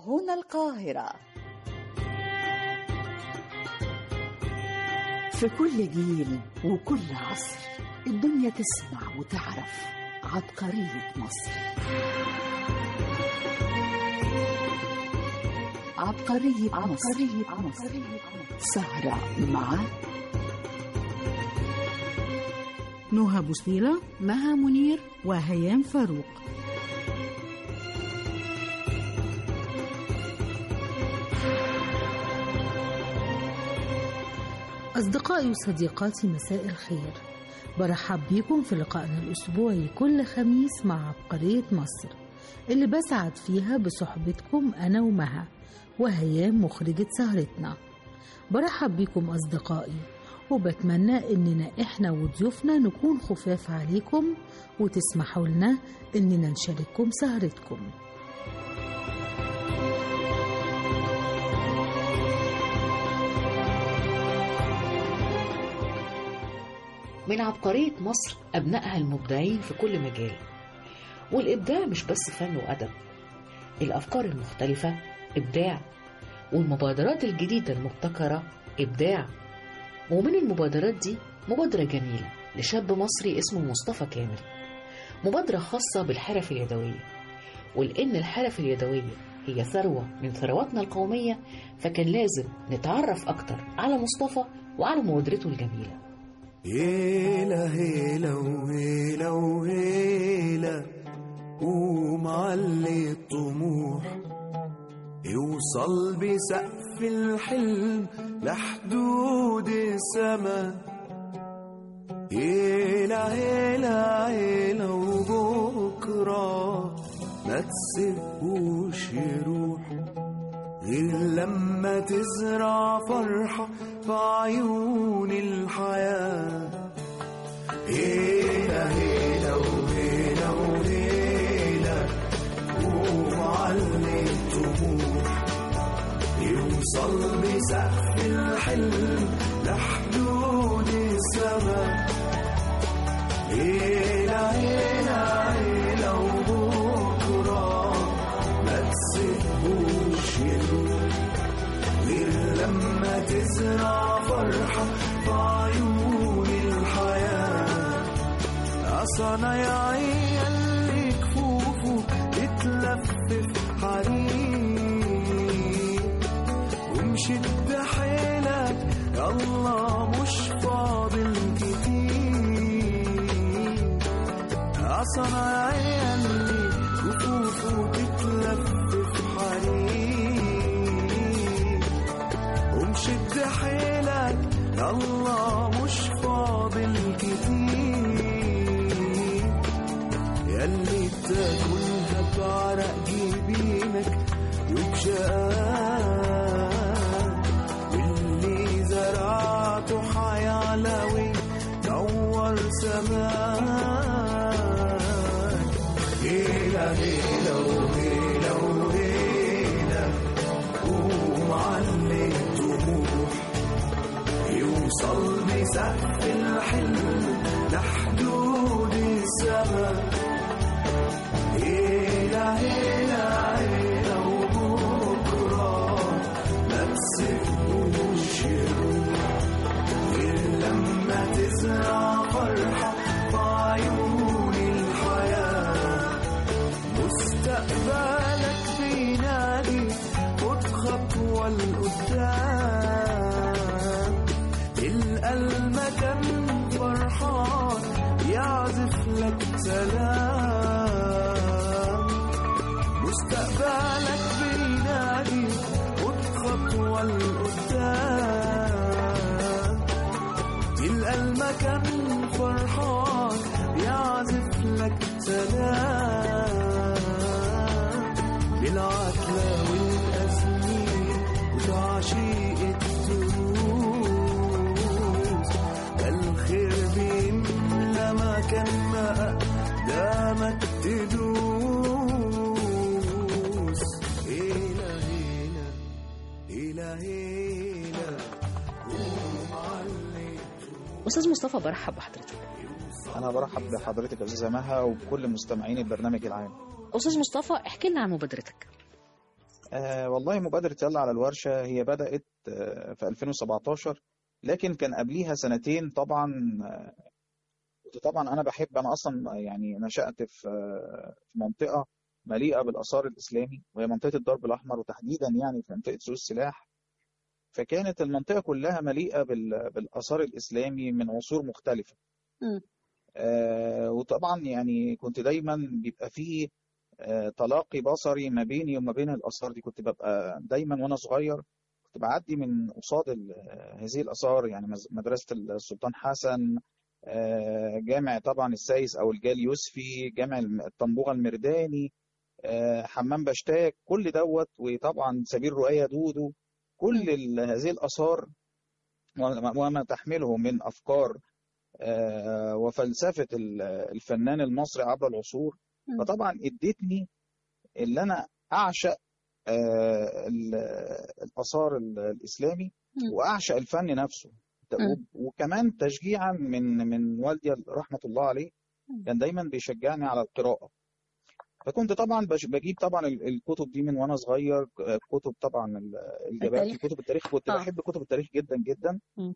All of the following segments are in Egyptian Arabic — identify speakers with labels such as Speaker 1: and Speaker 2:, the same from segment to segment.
Speaker 1: هنا القاهرة
Speaker 2: في كل جيل وكل عصر الدنيا تسمع وتعرف عبقرية مصر عبقرية عبقرية مصر سهرة مع
Speaker 3: نهى بوسيلة مها منير وهيام فاروق أصدقائي وصديقاتي مساء الخير برحب بيكم في لقائنا الأسبوعي كل خميس مع عبقرية مصر اللي بسعد فيها بصحبتكم أنا ومها وهيام مخرجة سهرتنا برحب بيكم أصدقائي وبتمنى إننا إحنا وضيوفنا نكون خفاف عليكم وتسمحوا لنا إننا نشارككم سهرتكم
Speaker 4: من عبقرية مصر أبنائها المبدعين في كل مجال والإبداع مش بس فن وأدب الأفكار المختلفة إبداع والمبادرات الجديدة المبتكرة إبداع ومن المبادرات دي مبادرة جميلة لشاب مصري اسمه مصطفى كامل مبادرة خاصة بالحرف اليدوية ولأن الحرف اليدوية هي ثروة من ثرواتنا القومية فكان لازم نتعرف أكتر على مصطفى وعلى مبادرته الجميلة
Speaker 5: هيلا هيلا وهيلا وهيلا ومعلي الطموح يوصل بسقف الحلم لحدود السما هيلا هيلا هيلا وبكرة ما تسيبوش يروح غير لما تزرع فرحة في عيون الحياة هيلا هيلا وهيلا وهيلا ومعلي الطموح يوصل بسقف الحلم لحدود السما هيلا هيلا هيلا وبكرة ما تسيبوش يروح غير لما تزرع فرحة في عيون الحياة صنايعية اللي كفوفه تتلفف حريق ومشد حيلك الله مش فاضل كتير صنايعية اللي كفوفه تتلفف حريق ومشد حيلك الله مش فاضل كتير ياللي تاكلها بعرق جبينك وبشقاك واللي زرعته حيعلى وينور سماك هيلا هيلا وهيلا وهيلا ومعلي الطموح يوصل بسقف الحلم لحدود السما هيلا هيلا هيلا وبكرة ما تسيبوش يروح غير لما تزرع فرحة في عيون الحياة مستقبلك بينادي خد خطوة لقدام تلقى المكان فرحان يعزف لك سلام مستقبلك بينادي خد خطوة لقدام تلقى المكان فرحان يعزف لك سلام بالعتلة والأزمين وتعشيق الدروس الخير بيملى مكان ما أقدامك تدوس هيلا هيلا هيلا هيلا ومعلي
Speaker 4: أستاذ مصطفى برحب بحضرتك
Speaker 6: أنا برحب بحضرتك يا أستاذة مها وبكل مستمعين البرنامج العام
Speaker 4: أستاذ مصطفى احكي لنا عن مبادرتك
Speaker 6: آه والله مبادرة يلا على الورشة هي بدأت آه في 2017 لكن كان قبليها سنتين طبعا آه كنت طبعا أنا بحب أنا أصلا يعني نشأت في آه في منطقة مليئة بالآثار الإسلامي وهي منطقة الضرب الأحمر وتحديدا يعني في منطقة سوق السلاح فكانت المنطقة كلها مليئة بال- بالآثار الإسلامي من عصور مختلفة
Speaker 2: مم.
Speaker 6: آه وطبعا يعني كنت دايما بيبقى فيه آه تلاقي بصري ما بيني وما بين الآثار دي كنت ببقى دايما وأنا صغير كنت بعدي من قصاد ال- هذه الآثار يعني مز- مدرسة السلطان حسن آه جامع طبعا السايس أو الجال يوسفي جامع الم- الطنبوغة المرداني آه حمام بشتاك كل دوت وطبعا سبيل رؤية دودو كل ال- هذه الآثار وما وما تحمله من أفكار آه، وفلسفة ال- الفنان المصري عبر العصور
Speaker 2: مم.
Speaker 6: فطبعا ادتني اللي أنا أعشق آه، ال- الآثار ال- الإسلامي
Speaker 2: مم.
Speaker 6: وأعشق الفن نفسه
Speaker 2: مم.
Speaker 6: وكمان تشجيعا من من والدي رحمة الله عليه
Speaker 2: مم.
Speaker 6: كان دايما بيشجعني على القراءة فكنت طبعا بش- بجيب طبعا ال- الكتب دي من وانا صغير آه، كتب طبعا ال- الجبائي
Speaker 2: التاريخ.
Speaker 6: كتب التاريخ كنت
Speaker 2: آه.
Speaker 6: بحب كتب التاريخ جدا جدا
Speaker 2: مم.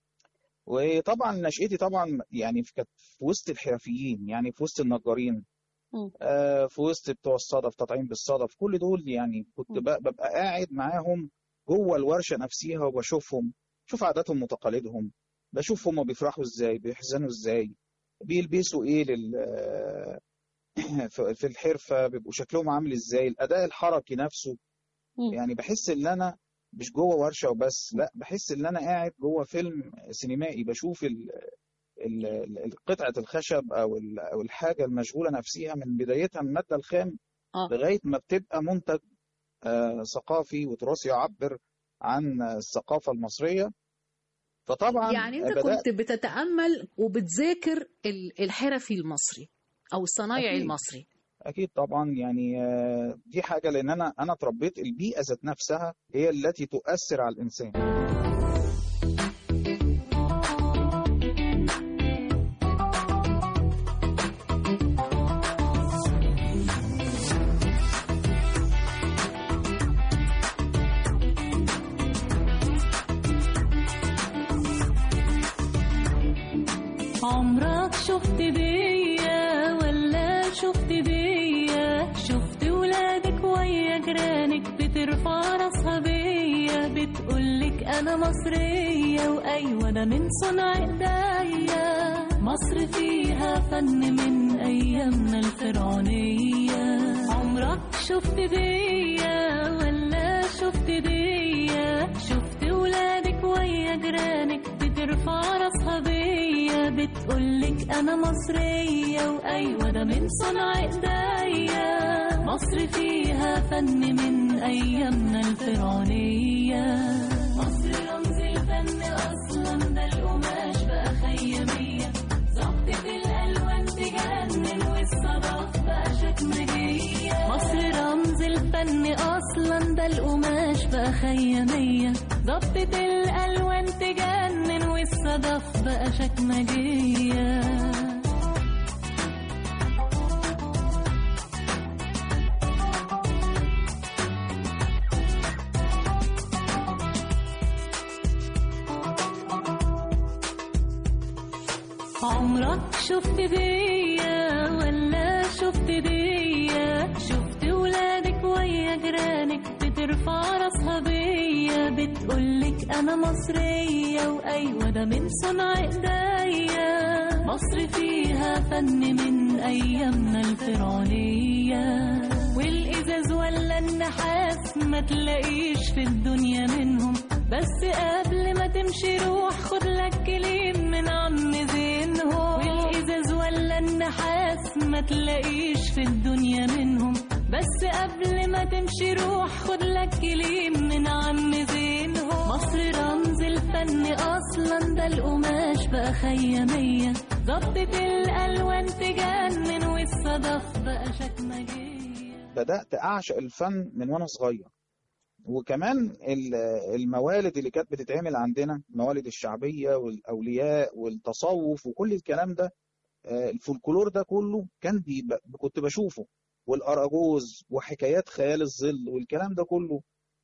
Speaker 6: وطبعا نشأتي طبعا يعني في- كانت في وسط الحرفيين يعني في وسط النجارين
Speaker 2: مم.
Speaker 6: آه، في وسط بتوع الصدف تطعيم بالصدف كل دول يعني كنت
Speaker 2: مم.
Speaker 6: ب- ببقى قاعد معاهم جوه الورشة نفسها وبشوفهم شوف عاداتهم وتقاليدهم بشوف هم بيفرحوا ازاي بيحزنوا ازاي بيلبسوا ايه لل في في الحرفة بيبقوا شكلهم عامل ازاي الأداء الحركي نفسه
Speaker 2: مم.
Speaker 6: يعني بحس ان انا مش جوه ورشة وبس لا بحس ان انا قاعد جوه فيلم سينمائي بشوف ال ال- ال- قطعة الخشب أو ال- أو الحاجة المشغولة نفسها من بدايتها من المادة الخام
Speaker 2: آه.
Speaker 6: لغاية ما بتبقى منتج آه، ثقافي وتراثي يعبر عن الثقافة المصرية فطبعا
Speaker 2: يعني انت
Speaker 6: بدأت
Speaker 2: كنت بتتامل وبتذاكر ال- الحرفي المصري او الصنايعي
Speaker 6: أكيد.
Speaker 2: المصري
Speaker 6: أكيد طبعا يعني آه، دي حاجة لأن أنا أنا اتربيت البيئة ذات نفسها هي التي تؤثر على الإنسان
Speaker 1: عمرك شفت بيا ولا شفت بيا شفت ولادك ويا جيرانك بترفع راسها بيا بتقولك انا مصرية وايوه انا من صنع ايديا مصر فيها فن من ايامنا الفرعونية عمرك شفت بيا ولا شفت بيا شفت ولادك ويا جيرانك بترفع راسها بيا بتقولك انا مصرية وايوه ده من صنع ايديا مصر فيها فن من ايامنا الفرعونية مصر رمز الفن اصلا ده القماش بقى خيامية ظبطة الالوان تجنن والصدف بقى شكمجية مصر رمز الفن اصلا ده القماش بقى خيامية ظبطة الالوان تجنن والصدف بقى شكمجية عمرك شفت بيا ولا شفت بيا شفت ولادك ويا جيرانك بترفع راسها بيا بتقولك انا مصرية وايوه ده من صنع ايديا مصر فيها فن من ايامنا الفرعونية والازاز ولا النحاس ما تلاقيش في الدنيا منهم بس قبل ما تمشي روح خد لك كليم من عم زينهم والازاز ولا النحاس ما تلاقيش في الدنيا منهم بس قبل ما تمشي روح خد لك كليم من عم زينهم مصر رمز الفن اصلا ده القماش بقى خيامية ظبطة الالوان تجنن والصدف بقى شكمجية
Speaker 6: بدأت أعشق الفن من وأنا صغير وكمان ال- الموالد اللي كانت بتتعمل عندنا الموالد الشعبية والأولياء والتصوف وكل الكلام ده آه، الفولكلور ده كله كان بيبقى كنت بشوفه والاراجوز وحكايات خيال الظل والكلام ده كله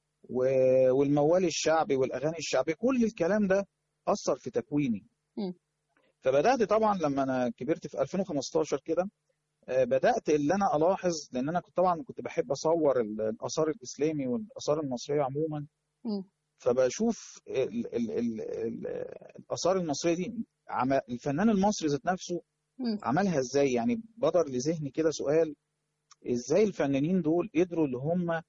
Speaker 6: و- والموال الشعبي والاغاني الشعبيه كل الكلام ده اثر في تكويني
Speaker 7: مم.
Speaker 6: فبدات طبعا لما انا كبرت في 2015 كده آه، بدات اللي انا الاحظ لان انا كنت طبعا كنت بحب اصور ال- الاثار الاسلامي والاثار المصريه عموما
Speaker 7: مم.
Speaker 6: فبشوف ال ال ال ال الاثار المصريه دي عم- الفنان المصري ذات نفسه
Speaker 7: مم.
Speaker 6: عملها ازاي يعني بدر لذهني كده سؤال ازاي الفنانين دول قدروا اللي هم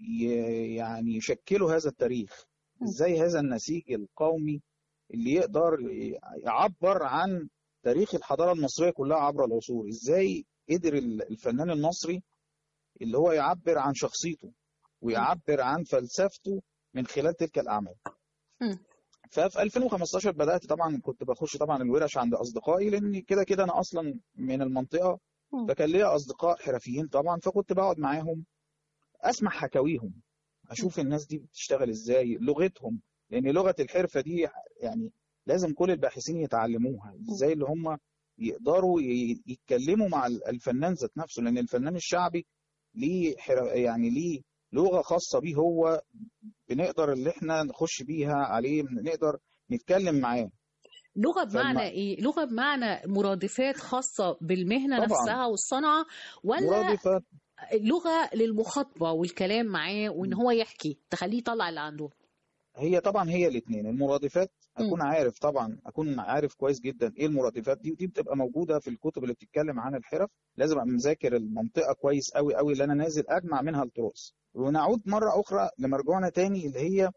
Speaker 6: ي- يعني يشكلوا هذا التاريخ
Speaker 7: مم.
Speaker 6: ازاي هذا النسيج القومي اللي يقدر يعبر عن تاريخ الحضارة المصرية كلها عبر العصور ازاي قدر ال- الفنان المصري اللي هو يعبر عن شخصيته ويعبر عن فلسفته من خلال تلك الأعمال
Speaker 7: مم.
Speaker 6: ففي 2015 بدأت طبعا كنت بخش طبعا الورش عند أصدقائي لأن كده كده أنا أصلا من المنطقة
Speaker 7: مم.
Speaker 6: فكان ليا أصدقاء حرفيين طبعا فكنت بقعد معاهم أسمع حكاويهم أشوف الناس دي بتشتغل إزاي لغتهم لأن لغة الحرفة دي يعني لازم كل الباحثين يتعلموها إزاي اللي هم يقدروا ي- يتكلموا مع الفنان ذات نفسه لأن الفنان الشعبي ليه حر- يعني ليه لغة خاصة بيه هو بنقدر اللي احنا نخش بيها عليه نقدر نتكلم معاه
Speaker 7: لغة
Speaker 6: فالم-
Speaker 7: بمعنى ايه؟ لغة بمعنى مرادفات خاصة بالمهنة
Speaker 6: طبعاً.
Speaker 7: نفسها والصنعة ولا
Speaker 6: مرادفة
Speaker 7: لغة للمخاطبة والكلام معاه وان هو يحكي تخليه يطلع اللي عنده
Speaker 6: هي طبعا هي الاثنين المرادفات اكون عارف طبعا اكون عارف كويس جدا ايه المرادفات دي ودي بتبقى موجوده في الكتب اللي بتتكلم عن الحرف لازم ابقى مذاكر المنطقه كويس قوي قوي اللي انا نازل اجمع منها التراث ونعود مره اخرى لمرجوعنا تاني اللي هي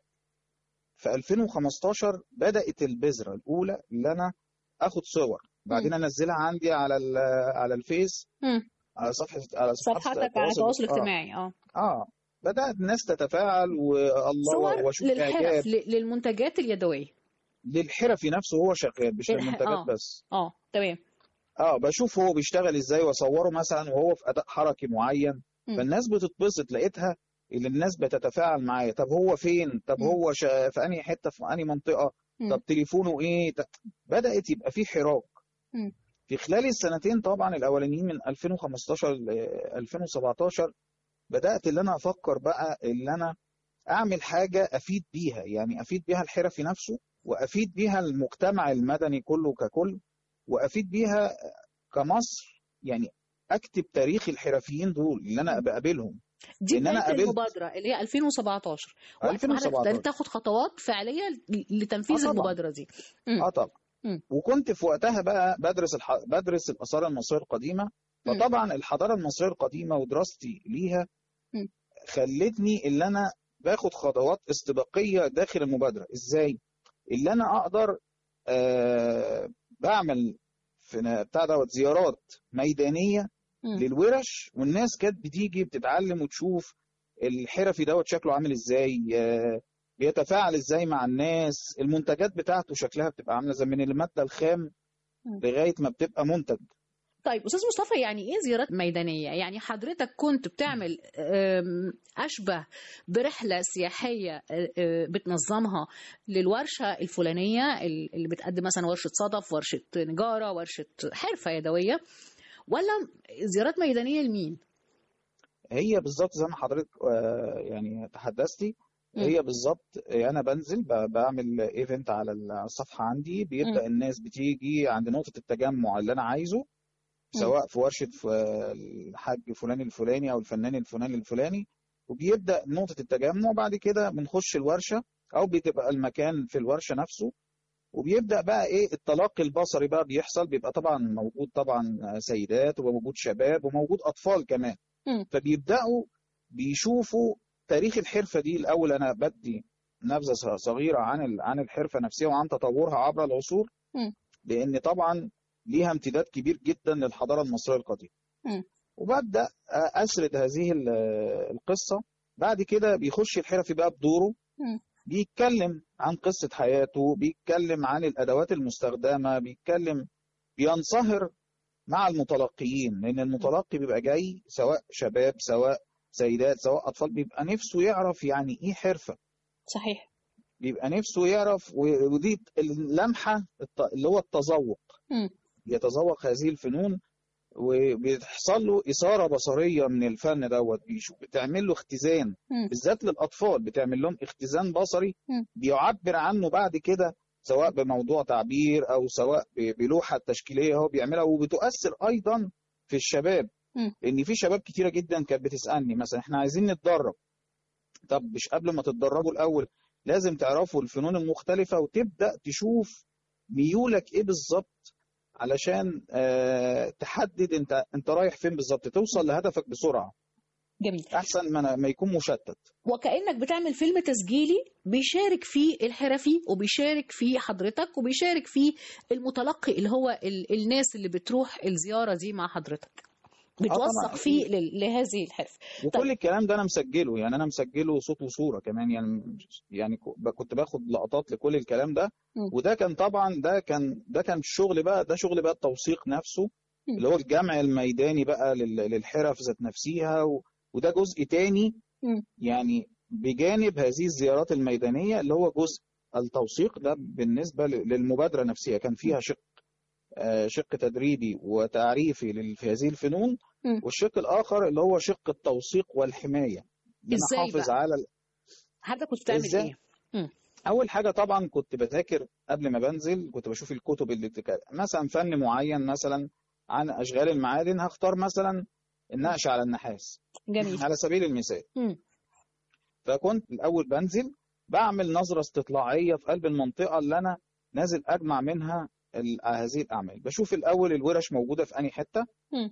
Speaker 6: في 2015 بدات البذره الاولى اللي انا اخد صور بعدين انزلها عندي على ال- على الفيس
Speaker 7: مم.
Speaker 6: على صفحه على صفحات
Speaker 7: صفحتك على التواصل
Speaker 6: آه.
Speaker 7: الاجتماعي اه
Speaker 6: اه بدات الناس تتفاعل والله
Speaker 7: صور
Speaker 6: واشوف اعجاب
Speaker 7: للحرف ل- للمنتجات اليدوية
Speaker 6: للحرفي نفسه وهو شغال مش
Speaker 7: الح-
Speaker 6: للمنتجات
Speaker 7: آه.
Speaker 6: بس
Speaker 7: اه تمام
Speaker 6: اه بشوف هو بيشتغل ازاي واصوره مثلا وهو في اداء حركي معين
Speaker 7: مم.
Speaker 6: فالناس بتتبسط لقيتها اللي الناس بتتفاعل معايا طب هو فين طب
Speaker 7: مم.
Speaker 6: هو شا... في انهي حته في انهي منطقه
Speaker 7: مم.
Speaker 6: طب تليفونه ايه طب... بدات يبقى في حراك
Speaker 7: مم.
Speaker 6: في خلال السنتين طبعا الاولانيين من 2015 ل 2017 بدات اللي انا افكر بقى اللي انا اعمل حاجه افيد بيها يعني افيد بيها الحرفي نفسه وافيد بيها المجتمع المدني كله ككل وافيد بيها كمصر يعني اكتب تاريخ الحرفيين دول اللي انا بقابلهم
Speaker 7: دي
Speaker 6: إن أنا
Speaker 7: بداية
Speaker 6: قابلت-
Speaker 7: المبادرة اللي هي 2017 وقت ما حضرتك
Speaker 6: 2017.
Speaker 7: ابتديت تاخد خطوات فعلية لتنفيذ
Speaker 6: آه طبعاً.
Speaker 7: المبادرة دي مم.
Speaker 6: اه طبعا
Speaker 7: مم.
Speaker 6: وكنت في وقتها بقى بدرس الح... بدرس الاثار المصريه القديمه
Speaker 7: مم.
Speaker 6: فطبعا الحضاره المصريه القديمه ودراستي ليها
Speaker 7: مم.
Speaker 6: خلتني اللي انا باخد خطوات استباقيه داخل المبادره ازاي اللي انا اقدر آه بعمل في بتاع دوت زيارات ميدانيه
Speaker 7: مم.
Speaker 6: للورش والناس كانت بتيجي بتتعلم وتشوف الحرفي دوت شكله عامل ازاي آه، بيتفاعل ازاي مع الناس المنتجات بتاعته شكلها بتبقى عامله زي من الماده الخام
Speaker 7: مم.
Speaker 6: لغايه ما بتبقى منتج
Speaker 7: طيب استاذ مصطفى يعني ايه زيارات ميدانيه يعني حضرتك كنت بتعمل أم، اشبه برحله سياحيه أه، أه، بتنظمها للورشه الفلانيه اللي بتقدم مثلا ورشه صدف ورشه نجاره ورشه حرفه يدويه ولا زيارات ميدانيه لمين
Speaker 6: هي بالظبط زي ما حضرتك آه، يعني تحدثتي
Speaker 7: مم.
Speaker 6: هي بالظبط انا بنزل ب- بعمل ايفنت على الصفحه عندي بيبدا الناس بتيجي عند نقطه التجمع اللي انا عايزه سواء في ورشه ف- الحاج فلان الفلاني او الفنان الفلاني الفلاني وبيبدا نقطه التجمع وبعد كده بنخش الورشه او بتبقى المكان في الورشه نفسه وبيبدا بقى ايه التلقي البصري بقى بيحصل بيبقى طبعا موجود طبعا سيدات وموجود شباب وموجود اطفال كمان
Speaker 7: مم.
Speaker 6: فبيبداوا بيشوفوا تاريخ الحرفه دي الاول انا بدي نبذه ص- صغيره عن ال- عن الحرفه نفسها وعن تطورها عبر العصور
Speaker 7: مم.
Speaker 6: لان طبعا ليها امتداد كبير جدا للحضاره المصريه القديمه
Speaker 7: مم.
Speaker 6: وببدا اسرد هذه ال- القصه بعد كده بيخش الحرفي بقى بدوره
Speaker 7: مم.
Speaker 6: بيتكلم عن قصه حياته بيتكلم عن الادوات المستخدمه بيتكلم بينصهر مع المتلقيين لان المتلقي بيبقى جاي سواء شباب سواء سيدات سواء اطفال بيبقى نفسه يعرف يعني ايه حرفه
Speaker 7: صحيح
Speaker 6: بيبقى نفسه يعرف و- ودي اللمحه الت- اللي هو التذوق
Speaker 7: مم.
Speaker 6: يتذوق هذه الفنون وبيحصل له إثارة بصرية من الفن دوت بيشوف بتعمل له اختزان
Speaker 7: مم. بالذات
Speaker 6: بالذات للأطفال بتعمل لهم اختزان بصري
Speaker 7: مم.
Speaker 6: بيعبر عنه بعد كده سواء بموضوع تعبير أو سواء ب- بلوحة تشكيلية هو بيعملها وبتؤثر أيضا في الشباب
Speaker 7: مم.
Speaker 6: لأن في شباب كتيرة جدا كانت بتسألني مثلا إحنا عايزين نتدرب طب مش قبل ما تتدربوا الأول لازم تعرفوا الفنون المختلفة وتبدأ تشوف ميولك إيه بالظبط علشان آه، تحدد انت انت رايح فين بالظبط توصل لهدفك بسرعه
Speaker 7: جميل
Speaker 6: احسن ما ما يكون مشتت
Speaker 7: وكأنك بتعمل فيلم تسجيلي بيشارك فيه الحرفي وبيشارك فيه حضرتك وبيشارك فيه المتلقي اللي هو ال- الناس اللي بتروح الزيارة دي مع حضرتك بتوثق
Speaker 6: طبعاً.
Speaker 7: فيه ل- لهذه الحرف
Speaker 6: وكل
Speaker 7: طيب.
Speaker 6: الكلام ده انا مسجله يعني انا مسجله صوت وصوره كمان يعني يعني ك- كنت باخد لقطات لكل الكلام ده
Speaker 7: مم.
Speaker 6: وده كان طبعا ده كان ده كان شغل بقى ده شغل بقى التوثيق نفسه
Speaker 7: مم.
Speaker 6: اللي هو الجمع الميداني بقى لل- للحرف ذات نفسها و- وده جزء تاني
Speaker 7: مم.
Speaker 6: يعني بجانب هذه الزيارات الميدانيه اللي هو جزء التوثيق ده بالنسبه ل- للمبادره نفسها كان فيها شق آه، شق تدريبي وتعريفي لل- في هذه الفنون
Speaker 7: مم.
Speaker 6: والشق الاخر اللي هو شق التوثيق والحمايه إن انا
Speaker 7: إزاي
Speaker 6: احافظ
Speaker 7: بقى؟
Speaker 6: على ال-
Speaker 7: حضرتك كنت بتعمل
Speaker 6: إزاي؟
Speaker 7: ايه؟
Speaker 6: اول حاجه طبعا كنت بذاكر قبل ما بنزل كنت بشوف الكتب اللي بتك... مثلا فن معين مثلا عن اشغال المعادن هختار مثلا النقش على النحاس
Speaker 7: جميل
Speaker 6: على سبيل المثال
Speaker 7: مم.
Speaker 6: فكنت الاول بنزل بعمل نظره استطلاعيه في قلب المنطقه اللي انا نازل اجمع منها ال- هذه الاعمال بشوف الاول الورش موجوده في انهي حته
Speaker 7: مم.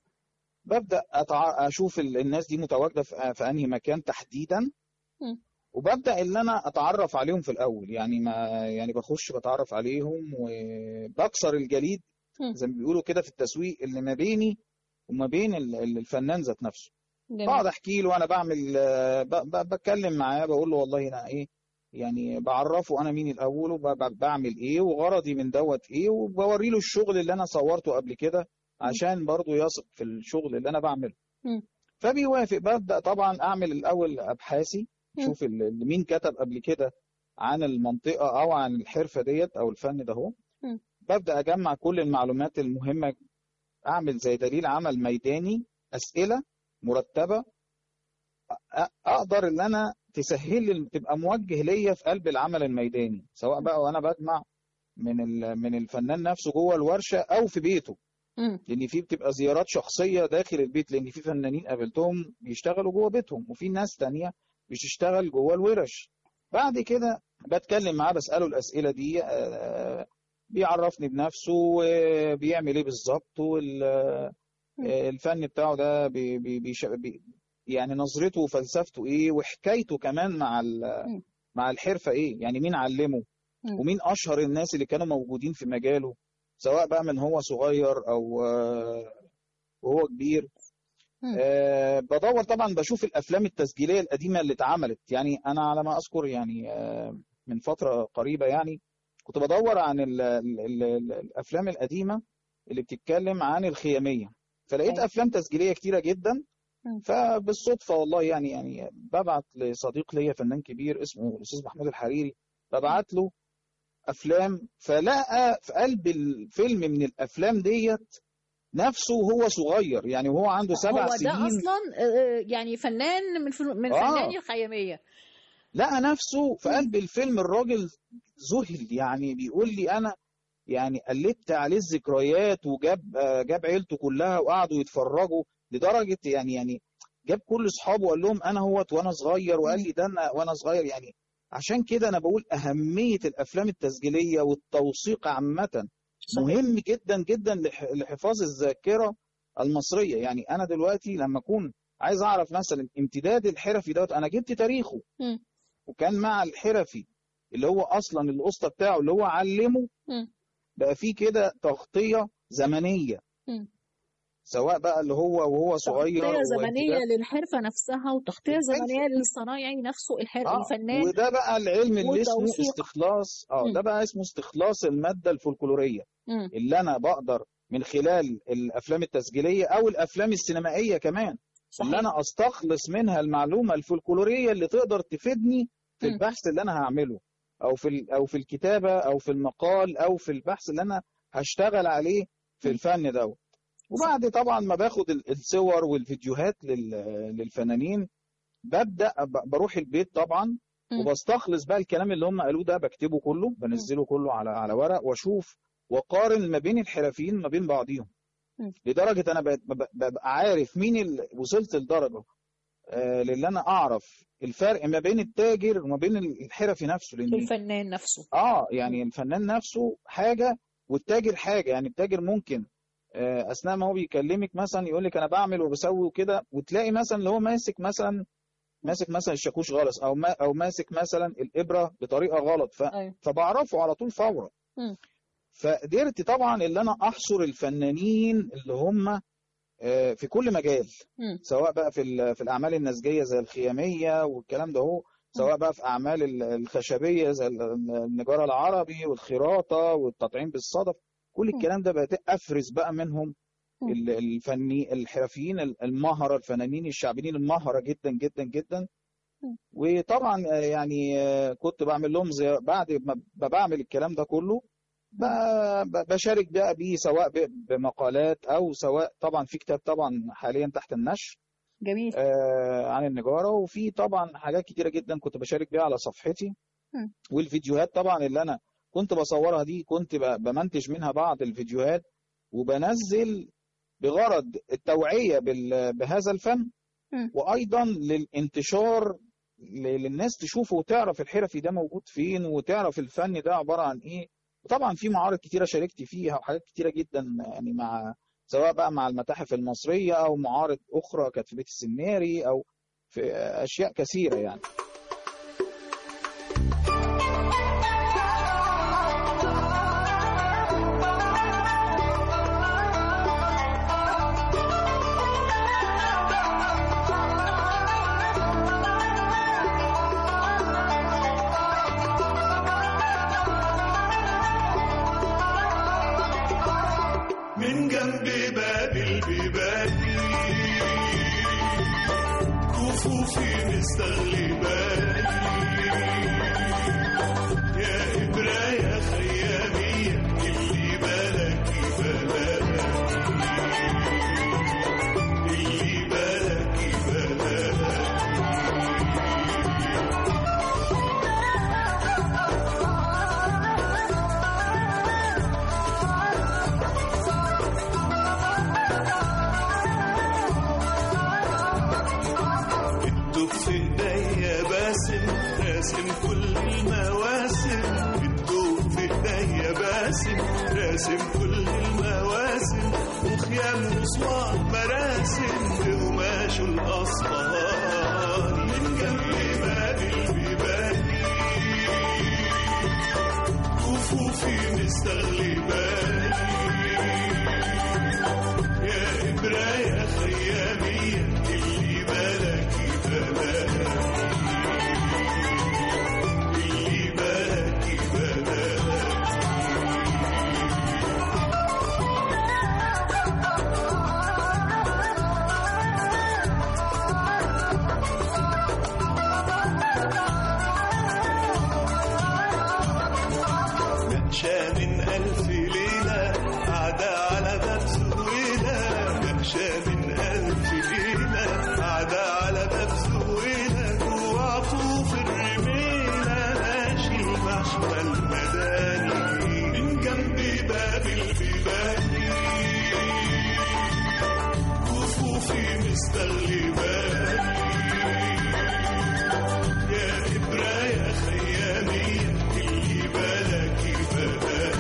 Speaker 6: ببدا أتع... اشوف ال- الناس دي متواجده في في انهي مكان تحديدا
Speaker 7: مم.
Speaker 6: وببدا ان انا اتعرف عليهم في الاول يعني ما يعني بخش بتعرف عليهم وبكسر الجليد
Speaker 7: مم.
Speaker 6: زي ما بيقولوا كده في التسويق اللي ما بيني وما بين ال- ال- الفنان ذات نفسه
Speaker 7: جميل
Speaker 6: بقعد احكي له وانا بعمل آه، ب- ب- بتكلم معاه بقول له والله انا ايه يعني بعرفه انا مين الاول وبعمل ايه وغرضي من دوت ايه وبوري له الشغل اللي انا صورته قبل كده عشان برضه يثق في الشغل اللي انا بعمله
Speaker 7: مم.
Speaker 6: فبيوافق ببدا طبعا اعمل الاول ابحاثي
Speaker 7: مم.
Speaker 6: شوف ال- ال- مين كتب قبل كده عن المنطقه او عن الحرفه ديت او الفن ده هو
Speaker 7: مم.
Speaker 6: ببدا اجمع كل المعلومات المهمه اعمل زي دليل عمل ميداني اسئله مرتبه أ- اقدر ان انا تسهل لي تبقى موجه ليا في قلب العمل الميداني سواء بقى وانا بجمع من ال- من الفنان نفسه جوه الورشه او في بيته
Speaker 7: مم.
Speaker 6: لان في بتبقى زيارات شخصيه داخل البيت لان في فنانين قابلتهم بيشتغلوا جوه بيتهم وفي ناس تانية بتشتغل جوه الورش بعد كده بتكلم معاه بساله الاسئله دي آه، بيعرفني بنفسه وبيعمل ايه بالظبط وال-
Speaker 7: مم.
Speaker 6: آه، الفن بتاعه ده بي بي بيش- بي يعني نظرته وفلسفته ايه وحكايته كمان مع ال-
Speaker 7: مم.
Speaker 6: مع الحرفه ايه يعني مين علمه
Speaker 7: مم.
Speaker 6: ومين اشهر الناس اللي كانوا موجودين في مجاله سواء بقى من هو صغير او آه، وهو كبير
Speaker 7: مم.
Speaker 6: آه، بدور طبعا بشوف الافلام التسجيليه القديمه اللي اتعملت يعني انا على ما اذكر يعني آه، من فتره قريبه يعني كنت بدور عن ال ال ال ال الافلام القديمه اللي بتتكلم عن الخياميه فلقيت
Speaker 7: أيوة.
Speaker 6: افلام تسجيليه كتيره جدا
Speaker 7: مم.
Speaker 6: فبالصدفه والله يعني يعني ببعت لصديق ليا فنان كبير اسمه الاستاذ محمود الحريري ببعت له افلام فلقى في قلب الفيلم من الافلام ديت نفسه وهو صغير يعني وهو عنده سبع
Speaker 7: هو ده
Speaker 6: سنين
Speaker 7: اصلا آه، يعني فنان من فن- من
Speaker 6: آه.
Speaker 7: فناني الخياميه
Speaker 6: لقى نفسه في
Speaker 7: مم.
Speaker 6: قلب الفيلم الراجل ذهل يعني بيقول لي انا يعني قلبت عليه الذكريات وجاب آه، جاب عيلته كلها وقعدوا يتفرجوا لدرجه يعني يعني جاب كل اصحابه وقال لهم انا هوت وانا صغير وقال لي ده انا وانا صغير يعني عشان كده انا بقول اهميه الافلام التسجيليه والتوثيق عامه مهم جدا جدا لح- لحفاظ الذاكره المصريه يعني انا دلوقتي لما اكون عايز اعرف مثلا امتداد الحرفي دوت انا جبت تاريخه
Speaker 7: مم.
Speaker 6: وكان مع الحرفي اللي هو اصلا الاسطى بتاعه اللي هو علمه
Speaker 7: مم.
Speaker 6: بقى فيه كده تغطيه زمنيه
Speaker 7: مم.
Speaker 6: سواء بقى اللي هو وهو صغير
Speaker 7: تغطية زمنية
Speaker 6: وامتداد-
Speaker 7: للحرفة نفسها وتغطية
Speaker 6: بالفعل.
Speaker 7: زمنية للصنايعي نفسه الحر...
Speaker 6: آه،
Speaker 7: الفنان
Speaker 6: وده بقى العلم اللي اسمه
Speaker 7: والتوثيق.
Speaker 6: استخلاص اه
Speaker 7: مم.
Speaker 6: ده بقى اسمه استخلاص الماده الفولكلوريه
Speaker 7: مم.
Speaker 6: اللي انا بقدر من خلال الافلام التسجيليه او الافلام السينمائيه كمان اللي
Speaker 7: صحيح
Speaker 6: انا استخلص منها المعلومه الفولكلوريه اللي تقدر تفيدني في
Speaker 7: مم.
Speaker 6: البحث اللي انا هعمله او في ال- او في الكتابه او في المقال او في البحث اللي انا هشتغل عليه في
Speaker 7: مم.
Speaker 6: الفن ده وبعد طبعا ما باخد ال- الصور والفيديوهات لل- للفنانين ببدا ب- بروح البيت طبعا
Speaker 7: مم.
Speaker 6: وبستخلص بقى الكلام اللي هم قالوه ده بكتبه كله بنزله كله على على ورق واشوف وقارن ما بين الحرفيين ما بين بعضيهم
Speaker 7: مم.
Speaker 6: لدرجه انا بقيت- ببقى ببقى عارف مين اللي وصلت لدرجه آه، للي انا اعرف الفرق ما بين التاجر وما بين الحرفي نفسه لان
Speaker 7: الفنان نفسه
Speaker 6: اه يعني الفنان نفسه حاجه والتاجر حاجه يعني التاجر ممكن آه، اثناء ما هو بيكلمك مثلا يقول لك انا بعمل وبسوي وكده وتلاقي مثلا اللي هو ماسك مثلا ماسك مثلا الشاكوش غلط او ما او ماسك مثلا الابره بطريقه غلط ف...
Speaker 7: أيوة.
Speaker 6: فبعرفه على طول فورا
Speaker 7: مم.
Speaker 6: فقدرت طبعا اللي انا احصر الفنانين اللي هم آه، في كل مجال
Speaker 7: مم.
Speaker 6: سواء بقى في ال- في الاعمال النسجيه زي الخياميه والكلام ده هو سواء بقى في اعمال ال- الخشبيه زي ال- النجاره العربي والخراطه والتطعيم بالصدف كل الكلام ده بقيت افرز بقى منهم
Speaker 7: مم.
Speaker 6: ال- الفني الحرفيين ال- المهره الفنانين الشعبيين المهره جدا جدا جدا
Speaker 7: مم.
Speaker 6: وطبعا آه، يعني آه، كنت بعمل لهم زي بعد ما ب- بعمل الكلام ده كله ب- ب- بشارك بقى بيه سواء ب- بمقالات او سواء طبعا في كتاب طبعا حاليا تحت النشر
Speaker 7: جميل
Speaker 6: آه، عن النجارة وفي طبعا حاجات كتيرة جدا كنت بشارك بيها على صفحتي
Speaker 7: مم.
Speaker 6: والفيديوهات طبعا اللي أنا كنت بصورها دي كنت ب- بمنتج منها بعض الفيديوهات وبنزل بغرض التوعية بال- بهذا الفن
Speaker 7: مم.
Speaker 6: وأيضا للانتشار ل- للناس تشوفه وتعرف الحرفي ده موجود فين وتعرف الفن ده عبارة عن إيه وطبعا في معارض كتيرة شاركت فيها وحاجات كتيرة جدا يعني مع سواء بقى مع المتاحف المصرية أو معارض أخرى كانت في بيت السناري أو في أشياء كثيرة يعني
Speaker 5: من جنب باب البيبان كفوفي مستغلباني يا إبرة يا خيامية اللي بالك بلاك اللي بالك بلاك الدب في ايديا باسم راسم كل المواسم الدب في ايديا باسم راسم كل المواسم وخيام وصواع مراسم بقماش الاصفار من جنب باب البيبان كفوفي مستغلباني يا إبرة يا خيامية اللي بالك بلاك اللي بالك بلاك نقشة من ألف ليلة قاعدة على باب زويلة نقشة من ألف ليلة قاعدة على باب زويلة جوا عطوف الرميلة ماشي المحشوة المداني من جنب باب البيباني كفوفي مستغلباني يا إبرة يا خيامية اللي بالك بلاك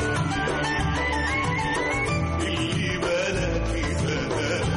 Speaker 5: اللي بالك بلاك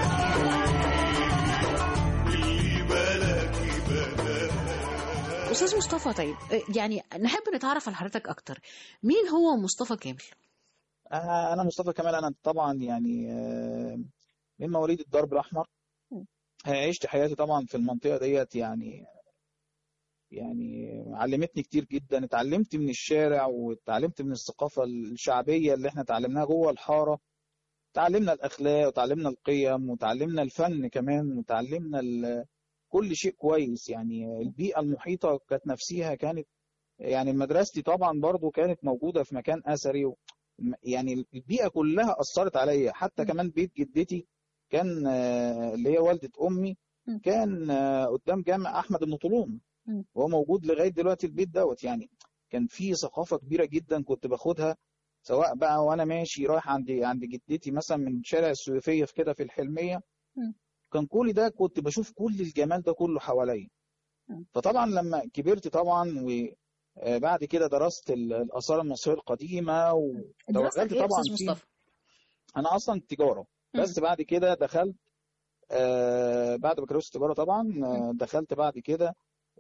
Speaker 5: اللي بالك بلاك
Speaker 7: استاذ مصطفى طيب آه، يعني نحب نتعرف على حضرتك اكتر مين هو مصطفى كامل
Speaker 6: آه، أنا مصطفى كمال أنا طبعا يعني آه، من مواليد الدرب الأحمر
Speaker 7: مم.
Speaker 6: عشت حياتي طبعا في المنطقة ديت يعني يعني علمتني كتير جدا اتعلمت من الشارع واتعلمت من الثقافة الشعبية اللي احنا اتعلمناها جوه الحارة تعلمنا الأخلاق وتعلمنا القيم وتعلمنا الفن كمان وتعلمنا ال- كل شيء كويس يعني البيئة المحيطة كانت نفسها كانت يعني مدرستي طبعا برضو كانت موجودة في مكان أثري و- م- يعني البيئه كلها اثرت عليا حتى
Speaker 7: م.
Speaker 6: كمان بيت جدتي كان آه، اللي هي والده امي
Speaker 7: م.
Speaker 6: كان آه، قدام جامع احمد بن طولون
Speaker 7: م.
Speaker 6: وهو موجود لغايه دلوقتي البيت دوت يعني كان في ثقافه كبيره جدا كنت باخدها سواء بقى وانا ماشي رايح عند عند جدتي مثلا من شارع السويفيه في كده في الحلميه
Speaker 7: م.
Speaker 6: كان كل ده كنت بشوف كل الجمال ده كله حواليا
Speaker 7: م.
Speaker 6: فطبعا لما كبرت طبعا وبعد كده درست ال- الاثار المصريه القديمه
Speaker 7: دراستك
Speaker 6: وتوغلت
Speaker 7: ايه يا
Speaker 6: طبعا
Speaker 7: استاذ
Speaker 6: في
Speaker 7: مصطفى؟
Speaker 6: انا اصلا تجاره
Speaker 7: م.
Speaker 6: بس بعد كده دخلت آه بعد بكالوريوس التجاره طبعا آه دخلت بعد كده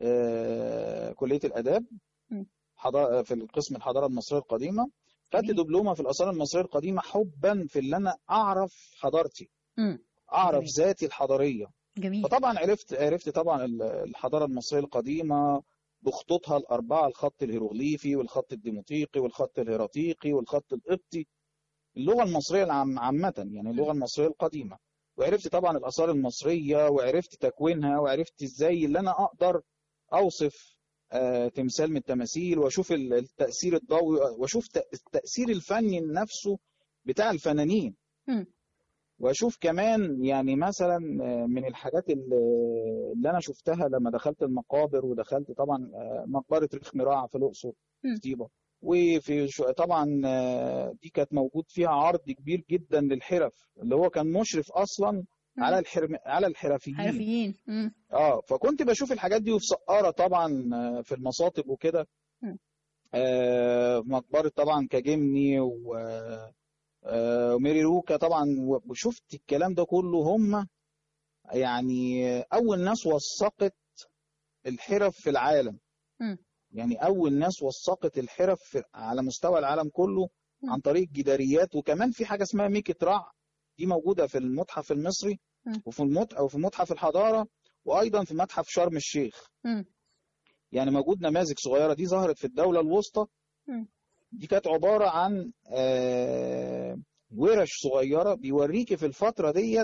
Speaker 6: آه كليه الاداب
Speaker 7: م.
Speaker 6: حضا- في القسم الحضاره المصريه القديمه خدت
Speaker 7: جميل.
Speaker 6: دبلومه في الاثار المصريه القديمه حبا في اللي انا اعرف حضارتي
Speaker 7: مم.
Speaker 6: اعرف
Speaker 7: جميل.
Speaker 6: ذاتي الحضاريه
Speaker 7: جميل
Speaker 6: فطبعا عرفت عرفت طبعا ال- الحضاره المصريه القديمه بخطوطها الاربعه الخط الهيروغليفي والخط الديموطيقي والخط الهيراتيقي والخط القبطي اللغه المصريه العام عامه يعني اللغه المصريه القديمه وعرفت طبعا الاثار المصريه وعرفت تكوينها وعرفت ازاي اللي انا اقدر اوصف آه، تمثال من التماثيل واشوف ال- التاثير الضوئي واشوف ت- التاثير الفني نفسه بتاع الفنانين
Speaker 7: مم.
Speaker 6: واشوف كمان يعني مثلا آه، من الحاجات اللي اللي انا شفتها لما دخلت المقابر ودخلت طبعا آه، مقبره ريخ مراع في الاقصر
Speaker 7: مم.
Speaker 6: في طيبه وفي شو- طبعا آه، دي كانت موجود فيها عرض كبير جدا للحرف اللي هو كان مشرف اصلا
Speaker 7: مم.
Speaker 6: على الحرم على الحرفيين
Speaker 7: حرفيين مم.
Speaker 6: اه فكنت بشوف الحاجات دي وفي سقاره طبعا آه، في المصاطب وكده
Speaker 7: مم.
Speaker 6: آه، مقبره طبعا كاجمني و آه، وميري روكا طبعا وشفت الكلام ده كله هم يعني اول ناس وثقت الحرف في العالم
Speaker 7: مم.
Speaker 6: يعني اول ناس وثقت الحرف في على مستوى العالم كله
Speaker 7: مم.
Speaker 6: عن طريق جداريات وكمان في حاجه اسمها ميكة رع دي موجوده في المتحف المصري
Speaker 7: مم.
Speaker 6: وفي المت او في متحف الحضاره وايضا في متحف شرم الشيخ
Speaker 7: مم.
Speaker 6: يعني موجود نماذج صغيره دي ظهرت في الدوله الوسطى
Speaker 7: مم.
Speaker 6: دي كانت عباره عن آه، ورش صغيره بيوريكي في الفتره ديت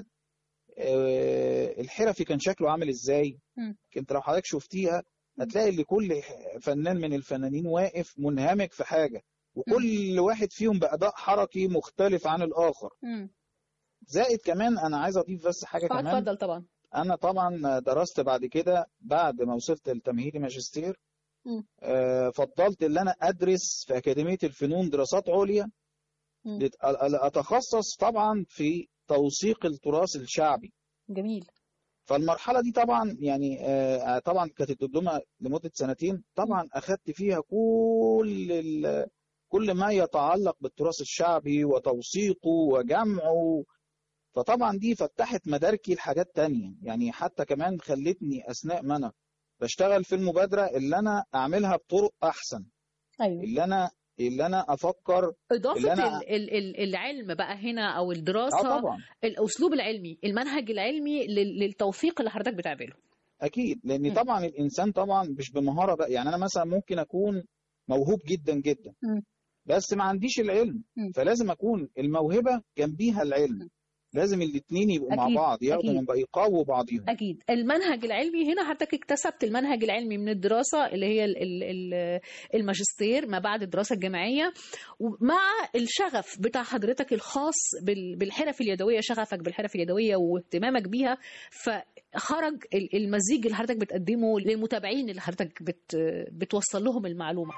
Speaker 6: آه، الحرفي كان شكله عامل ازاي
Speaker 7: مم.
Speaker 6: انت لو حضرتك شفتيها هتلاقي ان كل فنان من الفنانين واقف منهمك في حاجه وكل واحد فيهم باداء حركي مختلف عن الاخر
Speaker 7: مم.
Speaker 6: زائد كمان انا عايز اضيف بس حاجه
Speaker 7: اه
Speaker 6: كمان
Speaker 7: اتفضل طبعا
Speaker 6: انا طبعا درست بعد كده بعد ما وصلت لتمهيدي ماجستير
Speaker 7: مم.
Speaker 6: آه، فضلت ان انا ادرس في اكاديميه الفنون دراسات عليا
Speaker 7: مم.
Speaker 6: لت- اتخصص طبعا في توثيق التراث الشعبي
Speaker 7: جميل
Speaker 6: فالمرحله دي طبعا يعني آه، طبعا كانت الدبلومه لمده سنتين طبعا اخذت فيها كل ال- كل ما يتعلق بالتراث الشعبي وتوثيقه وجمعه فطبعا دي فتحت مداركي لحاجات تانية يعني حتى كمان خلتني اثناء ما انا بشتغل في المبادره اللي انا اعملها بطرق احسن
Speaker 7: ايوه
Speaker 6: اللي انا اللي انا افكر
Speaker 7: اضافه
Speaker 6: اللي أنا-
Speaker 7: ال- ال- ال- العلم بقى هنا او
Speaker 6: اه
Speaker 7: الدراسه
Speaker 6: طبعا
Speaker 7: الاسلوب العلمي المنهج العلمي لل- للتوثيق اللي حضرتك بتعمله
Speaker 6: اكيد لان
Speaker 7: مم.
Speaker 6: طبعا الانسان طبعا مش بمهاره بقى يعني انا مثلا ممكن اكون موهوب جدا جدا
Speaker 7: مم.
Speaker 6: بس ما عنديش العلم
Speaker 7: مم.
Speaker 6: فلازم اكون الموهبه جنبيها العلم لازم الاثنين يبقوا مع
Speaker 7: أكيد،
Speaker 6: بعض ياخدوا
Speaker 7: أكيد.
Speaker 6: من بقى يقووا بعضهم
Speaker 7: اكيد المنهج العلمي هنا حضرتك اكتسبت المنهج العلمي من الدراسه اللي هي ال- ال- ال- الماجستير ما بعد الدراسه الجامعيه ومع الشغف بتاع حضرتك الخاص بال- بالحرف اليدويه شغفك بالحرف اليدويه واهتمامك بيها فخرج ال- المزيج اللي حضرتك بتقدمه للمتابعين اللي حضرتك بت بتوصل لهم المعلومه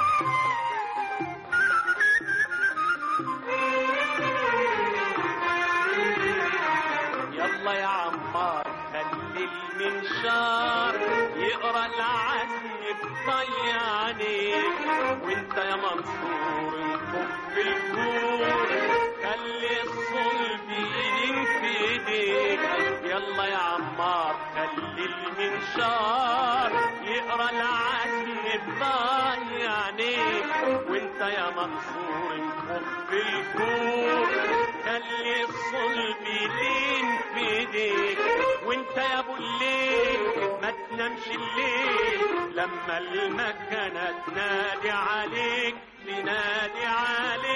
Speaker 5: يلا يا عمار خلي المنشار يقرا العزم بضيع عليك وانت يا منصور انكف الكور خلي الصلب يلين في ايديك يلا يا عمار خلي المنشار يقرا العزم بضيع عليك وانت يا منصور انكف الكور خلي الصلب يلين في ايديك وانت يا ابو الليل ما تنامش الليل لما المكنة تنادي عليك تنادي عليك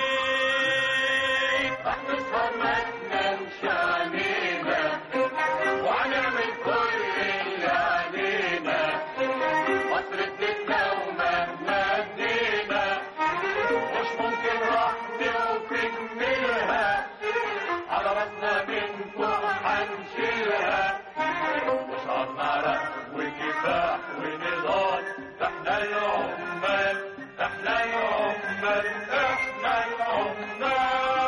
Speaker 5: نسهر ما تنامش علينا وهنعمل كل اللي علينا مصر ادتنا ومهما ادينا مش ممكن راح احنا العمال احنا العمال احنا العمال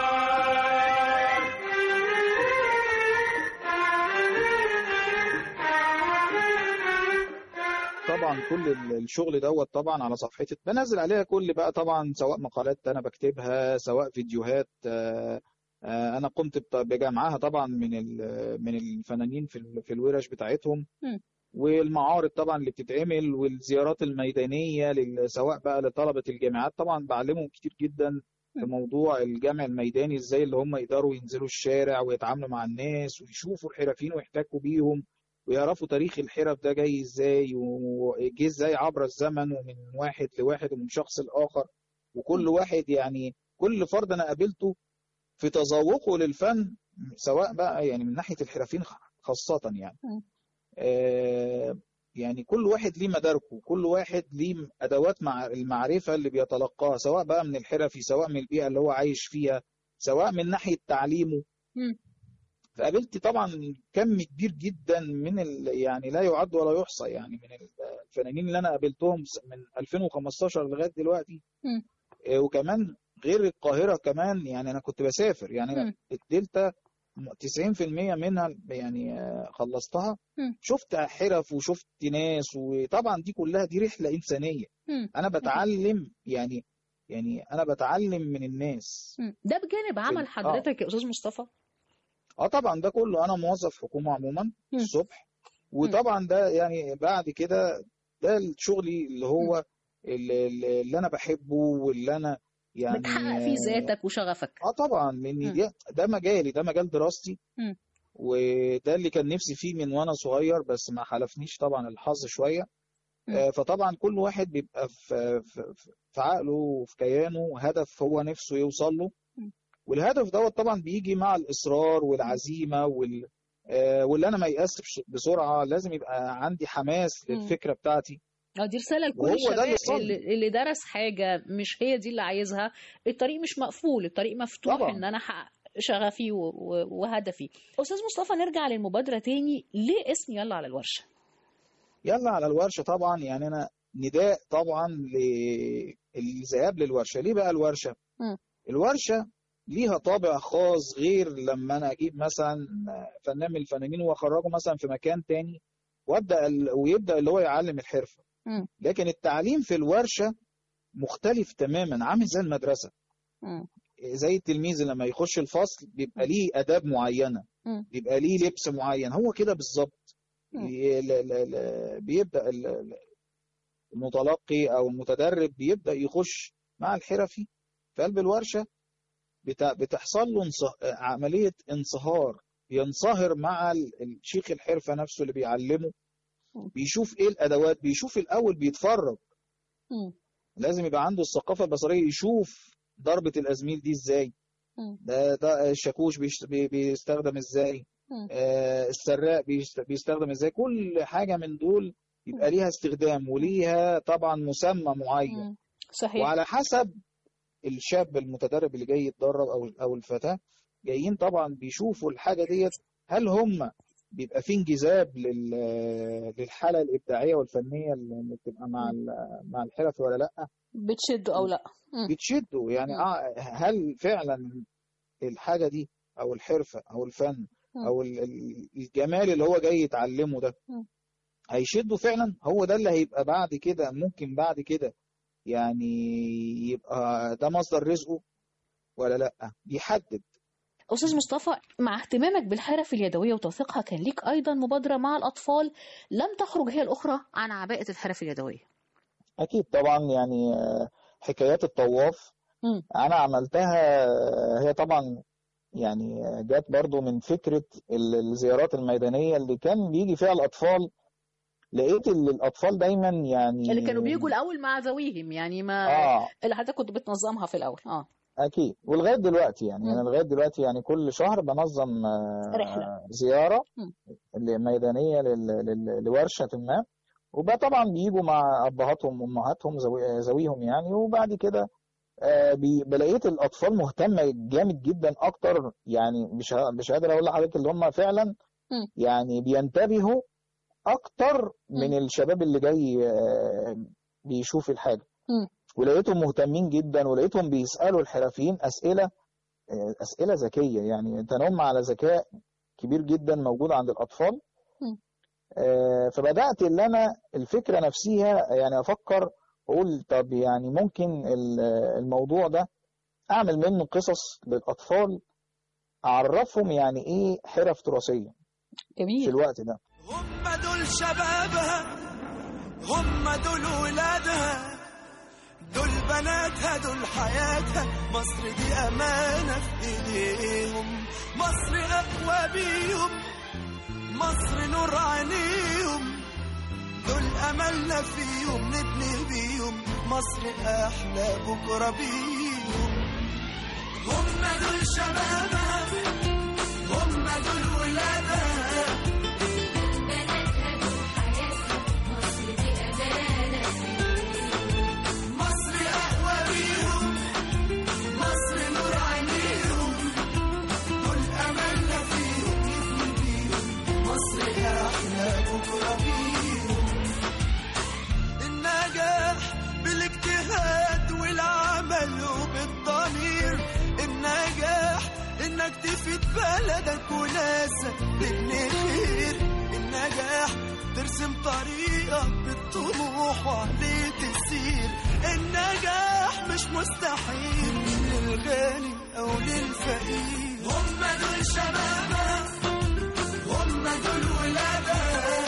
Speaker 6: طبعا كل ال- الشغل دوت طبعا على صفحتي بنزل عليها كل بقى طبعا سواء مقالات انا بكتبها سواء فيديوهات آه، آه، انا قمت بت- بجمعها طبعا من ال- من الفنانين في ال- في الورش بتاعتهم
Speaker 7: مم.
Speaker 6: والمعارض طبعا اللي بتتعمل والزيارات الميدانيه لل- سواء بقى لطلبه الجامعات طبعا بعلمهم كتير جدا في
Speaker 7: مم.
Speaker 6: موضوع الجمع الميداني ازاي اللي هم يقدروا ينزلوا الشارع ويتعاملوا مع الناس ويشوفوا الحرفيين ويحتكوا بيهم ويعرفوا تاريخ الحرف ده جاي ازاي وجه ازاي عبر الزمن ومن واحد لواحد ومن شخص لآخر وكل واحد يعني كل فرد انا قابلته في تذوقه للفن سواء بقى يعني من ناحية الحرفيين خاصة يعني
Speaker 7: مم.
Speaker 6: آه يعني كل واحد ليه مداركه كل واحد ليه ادوات مع المعرفة اللي بيتلقاها سواء بقى من الحرفي سواء من البيئة اللي هو عايش فيها سواء من ناحية تعليمه
Speaker 7: مم.
Speaker 6: فقابلت طبعا كم كبير جدا من ال... يعني لا يعد ولا يحصى يعني من الفنانين اللي انا قابلتهم من 2015 لغايه دلوقتي
Speaker 7: مم.
Speaker 6: آه، وكمان غير القاهره كمان يعني انا كنت بسافر يعني أنا
Speaker 7: مم.
Speaker 6: الدلتا 90% منها يعني آه، خلصتها
Speaker 7: مم.
Speaker 6: شفت حرف وشفت ناس وطبعا دي كلها دي رحله انسانيه
Speaker 7: مم.
Speaker 6: انا بتعلم يعني يعني انا بتعلم من الناس
Speaker 7: مم. ده بجانب عمل
Speaker 6: آه.
Speaker 7: حضرتك يا استاذ مصطفى
Speaker 6: اه طبعا ده كله انا موظف حكومه عموما
Speaker 7: مم.
Speaker 6: الصبح وطبعا ده يعني بعد كده ده الشغلي اللي هو اللي, اللي انا بحبه واللي انا يعني
Speaker 7: بتحقق فيه ذاتك وشغفك
Speaker 6: اه طبعا لان
Speaker 7: مم.
Speaker 6: ده ده مجالي ده مجال دراستي
Speaker 7: مم.
Speaker 6: وده اللي كان نفسي فيه من وانا صغير بس ما حلفنيش طبعا الحظ شويه
Speaker 7: مم.
Speaker 6: آه، فطبعا كل واحد بيبقى في في في عقله وفي كيانه هدف هو نفسه يوصل له
Speaker 7: مم.
Speaker 6: والهدف دوت طبعا بيجي مع الاصرار والعزيمه وال آه، واللي انا ما يأسش بسرعه لازم يبقى عندي حماس
Speaker 7: مم.
Speaker 6: للفكره بتاعتي
Speaker 7: اه دي رسالة لكل
Speaker 6: وهو ده
Speaker 7: الشباب
Speaker 6: اللي صار.
Speaker 7: اللي, اللي درس حاجة مش هي دي اللي عايزها الطريق مش مقفول الطريق مفتوح
Speaker 6: طبعا.
Speaker 7: ان انا احقق شغفي و- و- وهدفي استاذ مصطفى نرجع للمبادرة تاني ليه اسم يلا على الورشة
Speaker 6: يلا على الورشه طبعا يعني انا نداء طبعا للذهاب للورشه ليه بقى الورشه
Speaker 7: مم.
Speaker 6: الورشه ليها طابع خاص غير لما انا اجيب مثلا فنان من الفنانين واخرجه مثلا في مكان تاني وابدا ال- ويبدا اللي هو يعلم الحرفه
Speaker 7: مم.
Speaker 6: لكن التعليم في الورشه مختلف تماما عامل زي المدرسه
Speaker 7: مم.
Speaker 6: زي التلميذ لما يخش الفصل بيبقى ليه اداب معينه
Speaker 7: مم.
Speaker 6: بيبقى ليه لبس معين هو كده بالظبط
Speaker 7: مم.
Speaker 6: ي- ل- ل- ل- بيبدا ال- ال- المتلقي او المتدرب بيبدا يخش مع الحرفي في قلب الورشه بتا- بتحصل له انصه... عمليه انصهار ينصهر مع ال- الشيخ الحرفه نفسه اللي بيعلمه
Speaker 7: مم.
Speaker 6: بيشوف ايه الادوات بيشوف الاول بيتفرج
Speaker 7: مم.
Speaker 6: لازم يبقى عنده الثقافه البصريه يشوف ضربه الازميل دي ازاي
Speaker 7: مم.
Speaker 6: ده ده الشاكوش بيشت- بي- بيستخدم ازاي
Speaker 7: مم.
Speaker 6: آه، السراق بيشت- بيستخدم ازاي كل حاجه من دول يبقى ليها استخدام وليها طبعا مسمى معين
Speaker 7: مم. صحيح
Speaker 6: وعلى حسب الشاب المتدرب اللي جاي يتدرب او او الفتاه جايين طبعا بيشوفوا الحاجه ديت هل هم بيبقى في انجذاب لل- للحاله الابداعيه والفنيه اللي بتبقى مع ال- مع الحرف ولا لا
Speaker 7: بتشد او لا مم.
Speaker 6: بتشدوا يعني
Speaker 7: مم.
Speaker 6: آه، هل فعلا الحاجه دي او الحرفه او الفن
Speaker 7: مم.
Speaker 6: او ال- ال- الجمال اللي هو جاي يتعلمه ده
Speaker 7: مم.
Speaker 6: هيشده فعلا هو ده اللي هيبقى بعد كده ممكن بعد كده يعني يبقى ده مصدر رزقه ولا لا يحدد
Speaker 7: أستاذ مصطفى مع اهتمامك بالحرف اليدوية وتوثيقها كان ليك أيضا مبادرة مع الأطفال لم تخرج هي الأخرى عن عباءة الحرف اليدوية
Speaker 6: اكيد طبعا يعني آه، حكايات الطواف
Speaker 7: مم.
Speaker 6: انا عملتها آه، هي طبعا يعني آه، جت برضو من فكرة ال- الزيارات الميدانية اللي كان بيجي فيها الأطفال لقيت ال- الأطفال دايما يعني
Speaker 7: اللي كانوا بيجوا الأول مع ذويهم يعني ما
Speaker 6: اه
Speaker 7: اللي حضرتك كنت بتنظمها في الأول اه
Speaker 6: أكيد ولغاية دلوقتي يعني
Speaker 7: مم.
Speaker 6: أنا لغاية دلوقتي يعني كل شهر بنظم آه،
Speaker 7: رحلة.
Speaker 6: زيارة
Speaker 7: مم.
Speaker 6: ميدانية لل- لل- لورشة ما وبقى طبعا بيجوا مع أبهاتهم وأمهاتهم ذوي- ذويهم يعني وبعد كده آه، بي- بلاقيت الأطفال مهتمة جامد جدا أكتر يعني مش ه- مش قادر أقول لحضرتك اللي هم فعلا
Speaker 7: مم.
Speaker 6: يعني بينتبهوا أكتر من
Speaker 7: مم.
Speaker 6: الشباب اللي جاي آه، بيشوف الحاجه
Speaker 7: مم.
Speaker 6: ولقيتهم مهتمين جدا ولقيتهم بيسالوا الحرفيين اسئله آه، اسئله ذكيه يعني تنم على ذكاء كبير جدا موجود عند الاطفال
Speaker 7: مم.
Speaker 6: آه، فبدات اللي انا الفكره نفسها يعني افكر اقول طب يعني ممكن ال- الموضوع ده اعمل منه قصص للاطفال اعرفهم يعني ايه حرف تراثيه في
Speaker 7: جميل
Speaker 6: الوقت ده
Speaker 8: هم دول شبابها هم دول ولادها دول بناتها دول حياتها مصر دي أمانة في إيديهم مصر أقوى بيهم مصر نور عينيهم دول أملنا فيهم نبني بيهم مصر أحلى بكرة بيهم هم دول شبابها هم دول ولادها مصر أقوى بيهم مصر نور عينيهم دول أملنا فيهم نبني بيهم مصر أحلى بكرة بيهم النجاح بالاجتهاد والعمل وبالضمير النجاح انك تفيد بلدك وناسك تبني خير النجاح ترسم طريقك بالطموح وعليه تسير النجاح مش مستحيل للغني او للفقير هم دول شبابها هم دول ولادها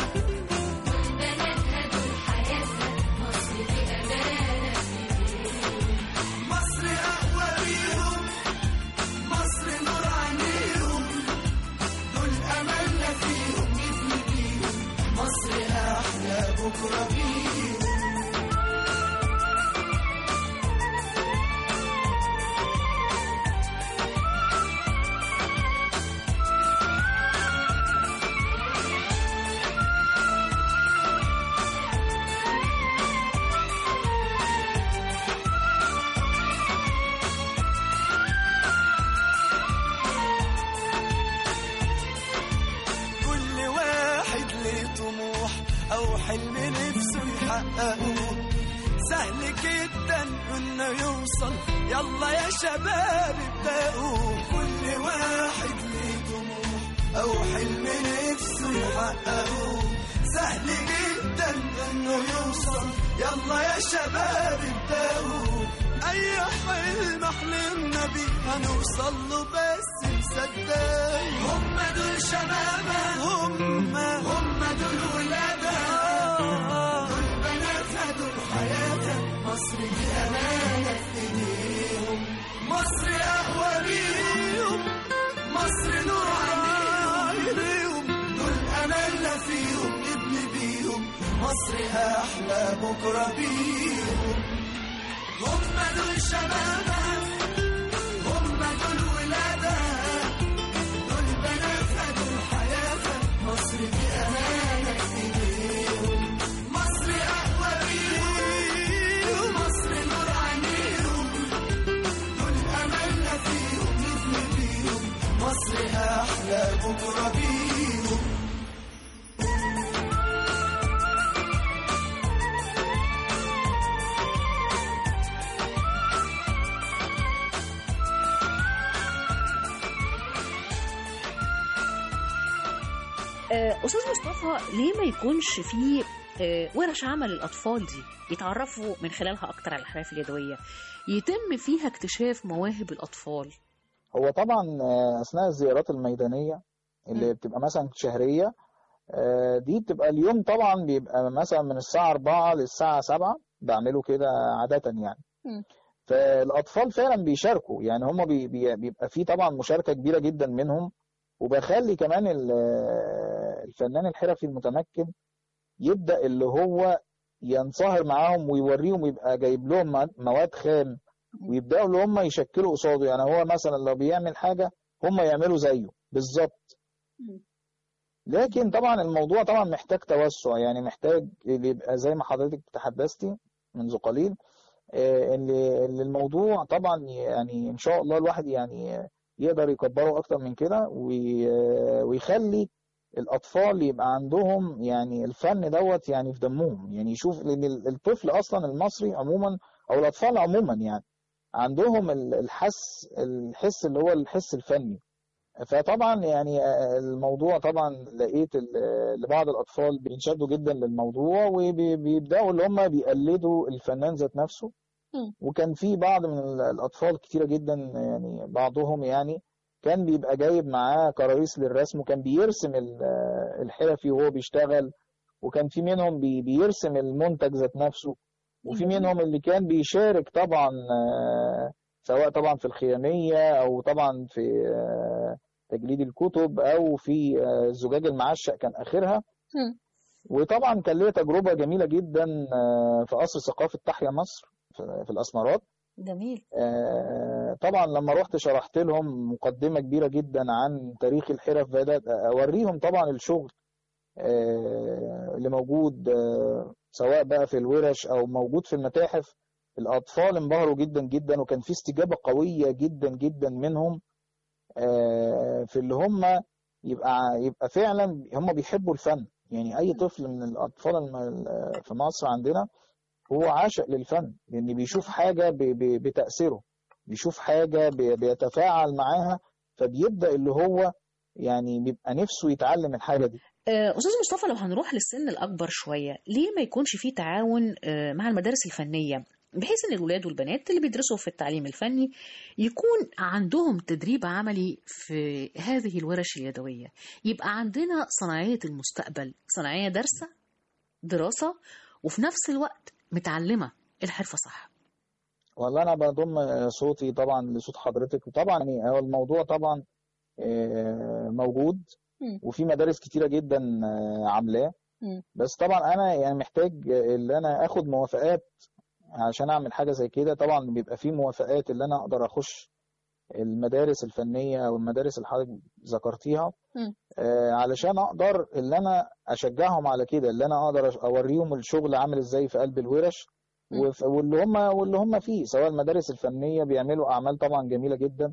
Speaker 8: مصر أقوى بيهم مصر نور عينيهم دول أملنا فيهم نبني بيهم مصر أحلى بكرة بيهم كل واحد ليه طموح او حلم نفسه يحققه سهل جدا انه يوصل يلا يا شباب ابدأوا كل واحد ليه طموح او حلم نفسه يحققه سهل جدا انه يوصل يلا يا شباب ابدأوا اي حلم حلمنا بيه هنوصل له بس مصدق هم دول شبابها هم هم دول ولادها دول بناتها دول حياتها مصر دي امانه في ايديهم مصر اقوى بيهم مصر نور عينيهم دول املنا فيهم نبني بيهم مصر احلى بكره بيهم هم دول شبابها هم دول ولادها دول بناتها دول حياتها مصر دي أمانة في إيديهم مصر أقوى بيهم مصر نور عينيهم دول أملنا فيهم نبني بيهم مصر أحلى بكرة بيهم
Speaker 7: آه، أستاذ مصطفى ليه ما يكونش فيه آه، ورش عمل الأطفال دي يتعرفوا من خلالها أكتر على الحرف اليدوية يتم فيها اكتشاف مواهب الأطفال
Speaker 6: هو طبعا آه، اثناء الزيارات الميدانيه اللي بتبقى مثلا شهريه آه، دي بتبقى اليوم طبعا بيبقى مثلا من الساعه 4 للساعه 7 بعمله كده عاده يعني
Speaker 7: مم.
Speaker 6: فالاطفال فعلا بيشاركوا يعني هم بي بي بيبقى في طبعا مشاركه كبيره جدا منهم وبخلي كمان ال- الفنان الحرفي المتمكن يبدا اللي هو ينصهر معاهم ويوريهم ويبقى جايب لهم مواد- مواد خام ويبداوا اللي هم يشكلوا قصاده يعني هو مثلا لو بيعمل حاجه هم يعملوا زيه بالظبط
Speaker 7: مم.
Speaker 6: لكن طبعا الموضوع طبعا محتاج توسع يعني محتاج اللي يبقى زي ما حضرتك تحدثتي منذ قليل آه، اللي اللي الموضوع طبعا يعني ان شاء الله الواحد يعني يقدر يكبره اكتر من كده وي- ويخلي الاطفال يبقى عندهم يعني الفن دوت يعني في دمهم يعني يشوف لان ال- الطفل اصلا المصري عموما او الاطفال عموما يعني عندهم ال- الحس الحس اللي هو الحس الفني فطبعا يعني آه، الموضوع طبعا لقيت ال- لبعض الاطفال بينشدوا جدا للموضوع وبيبداوا اللي هم بيقلدوا الفنان ذات نفسه
Speaker 7: مم.
Speaker 6: وكان في بعض من ال- الاطفال كتيره جدا يعني بعضهم يعني كان بيبقى جايب معاه كراريس للرسم وكان بيرسم ال- الحرفي وهو بيشتغل وكان في منهم بي- بيرسم المنتج ذات نفسه وفي منهم اللي كان بيشارك طبعا آه، سواء طبعا في الخيامية أو طبعا في آه، تجليد الكتب أو في آه، الزجاج المعشق كان آخرها
Speaker 7: مم.
Speaker 6: وطبعا كان ليا تجربة جميلة جدا آه، في قصر ثقافة تحيا مصر في في الأسمرات
Speaker 7: جميل
Speaker 6: آه، طبعا لما رحت شرحت لهم مقدمة كبيرة جدا عن تاريخ الحرف بدأت أوريهم طبعا الشغل آه، اللي موجود آه، سواء بقى في الورش أو موجود في المتاحف الأطفال انبهروا جدا جدا وكان في استجابة قوية جدا جدا منهم آه، في اللي هم يبقى يبقى فعلا هم بيحبوا الفن يعني أي طفل من الأطفال الم- في مصر عندنا هو عاشق للفن لأن بيشوف حاجة ب- ب- بتأثيره بيشوف حاجة بي- بيتفاعل معاها فبيبدأ اللي هو يعني بيبقى نفسه يتعلم الحاجة دي
Speaker 7: آه، أستاذ مصطفى لو هنروح للسن الأكبر شوية ليه ما يكونش فيه تعاون آه، مع المدارس الفنية بحيث ان الولاد والبنات اللي بيدرسوا في التعليم الفني يكون عندهم تدريب عملي في هذه الورش اليدوية يبقى عندنا صناعية المستقبل صناعية دارسة دراسة وفي نفس الوقت متعلمة الحرفة صح
Speaker 6: والله أنا بضم صوتي طبعا لصوت حضرتك وطبعا يعني هو الموضوع طبعا آه، موجود
Speaker 7: مم.
Speaker 6: وفي مدارس كتيرة جدا آه، عاملاه
Speaker 7: مم.
Speaker 6: بس طبعا أنا يعني محتاج اللي أنا آخد موافقات عشان أعمل حاجة زي كده طبعا بيبقى في موافقات اللي أنا أقدر أخش المدارس الفنية أو المدارس اللي حضرتك ذكرتيها
Speaker 7: مم.
Speaker 6: آه، علشان اقدر اللي انا اشجعهم على كده اللي انا اقدر أش- اوريهم الشغل عامل ازاي في قلب الورش
Speaker 7: مم.
Speaker 6: وف- واللي هم واللي هم فيه سواء المدارس الفنيه بيعملوا اعمال طبعا جميله جدا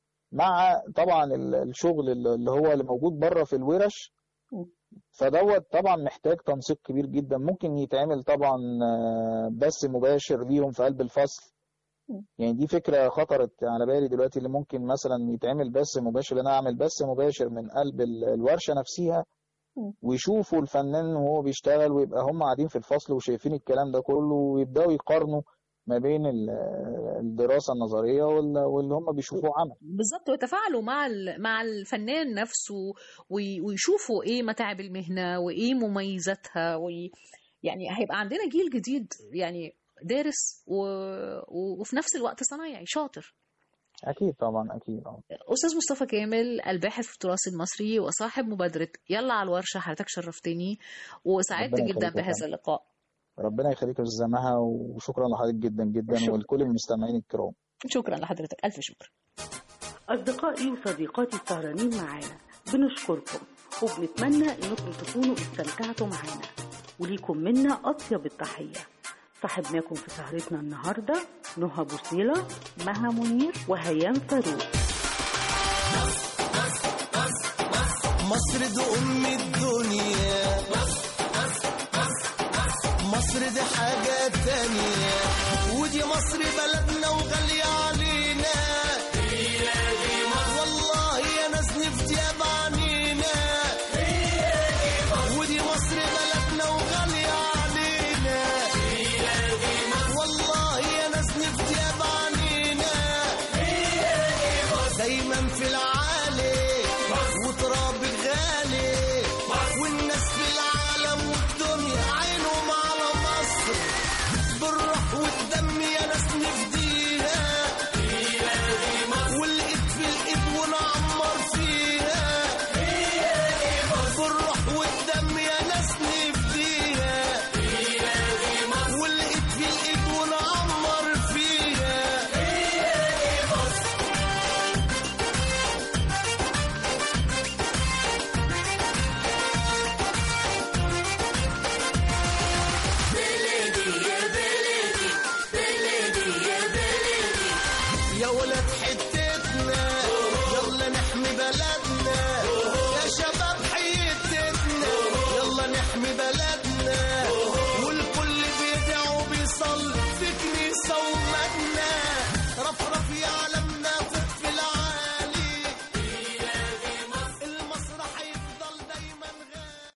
Speaker 6: مع طبعا ال- الشغل اللي اللي هو اللي موجود بره في الورش
Speaker 7: مم.
Speaker 6: فدوت طبعا محتاج تنسيق كبير جدا ممكن يتعمل طبعا آه، بث مباشر ليهم في قلب الفصل
Speaker 7: مم.
Speaker 6: يعني دي فكرة خطرت على بالي دلوقتي اللي ممكن مثلا يتعمل بث مباشر اللي انا اعمل بث مباشر من قلب ال- الورشة نفسها
Speaker 7: مم.
Speaker 6: ويشوفوا الفنان وهو بيشتغل ويبقى هم قاعدين في الفصل وشايفين الكلام ده كله ويبدأوا يقارنوا ما بين ال- الدراسة النظرية وال- واللي هم بيشوفوه عمل
Speaker 7: بالظبط ويتفاعلوا مع ال- مع الفنان نفسه وي- ويشوفوا ايه متاعب المهنه وايه مميزاتها وي يعني هيبقى عندنا جيل جديد يعني دارس و... و... وفي نفس الوقت صنايعي شاطر
Speaker 6: أكيد طبعا أكيد اه
Speaker 7: استاذ مصطفى كامل الباحث في التراث المصري وصاحب مبادره يلا على الورشه حضرتك شرفتني وسعدت
Speaker 6: ربنا
Speaker 7: جدا
Speaker 6: يخليك يا
Speaker 7: بهذا
Speaker 6: فندم.
Speaker 7: اللقاء
Speaker 6: ربنا يخليك يا أستاذة مها وشكرا لحضرتك جدا جدا
Speaker 7: شكرا.
Speaker 6: ولكل المستمعين الكرام
Speaker 7: شكرا لحضرتك الف شكر
Speaker 9: أصدقائي وصديقاتي السهرانين معانا بنشكركم وبنتمنى إنكم تكونوا استمتعتوا معانا وليكم منا أطيب التحية صاحبناكم في سهرتنا النهاردة نهى بوصيلة مها منير وهيام فاروق
Speaker 8: مصر دي أم الدنيا مصر دي حاجة تانية ودي مصر بلدنا